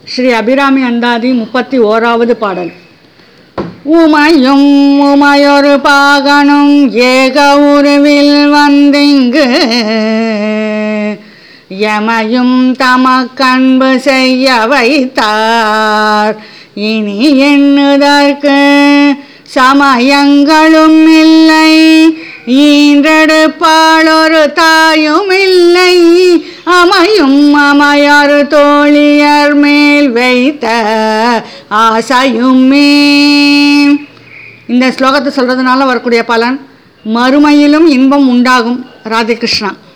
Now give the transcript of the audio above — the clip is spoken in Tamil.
ஸ்ரீ அபிராமி அந்தாதி முப்பத்தி ஓராவது பாடல் உமையும் உமையொரு பாகனும் ஏக உருவில் வந்திங்கு எமையும் தமக்கன்பு செய்ய வைத்தார் இனி எண்ணுதற்கு சமயங்களும் இல்லை ஈன்றெடுப்பாளொரு தாயும் இல்லை அமையும் அமையாறு தோழியர் மேல் வைத்த ஆசையுமே இந்த ஸ்லோகத்தை சொல்கிறதுனால வரக்கூடிய பலன் மறுமையிலும் இன்பம் உண்டாகும் ராதே கிருஷ்ணா